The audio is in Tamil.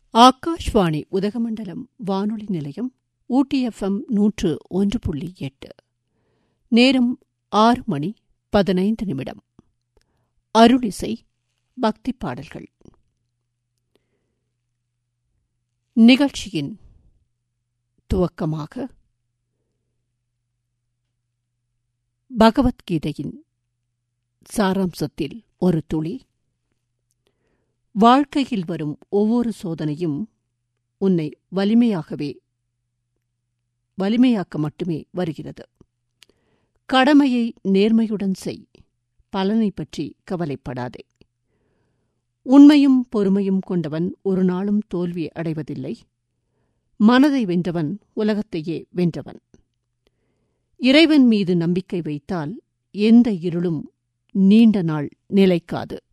ஆகாஷ்வாணி உதகமண்டலம் வானொலி நிலையம் ஊட்டி எஃப்எம் நூற்று ஒன்று புள்ளி எட்டு நேரம் ஆறு மணி பதினைந்து நிமிடம் அருளிசை பக்தி பாடல்கள் நிகழ்ச்சியின் துவக்கமாக பகவத்கீதையின் சாராம்சத்தில் ஒரு துளி வாழ்க்கையில் வரும் ஒவ்வொரு சோதனையும் உன்னை வலிமையாகவே வலிமையாக்க மட்டுமே வருகிறது கடமையை நேர்மையுடன் செய் பலனை பற்றி கவலைப்படாதே உண்மையும் பொறுமையும் கொண்டவன் ஒரு நாளும் தோல்வி அடைவதில்லை மனதை வென்றவன் உலகத்தையே வென்றவன் இறைவன் மீது நம்பிக்கை வைத்தால் எந்த இருளும் நீண்ட நாள் நிலைக்காது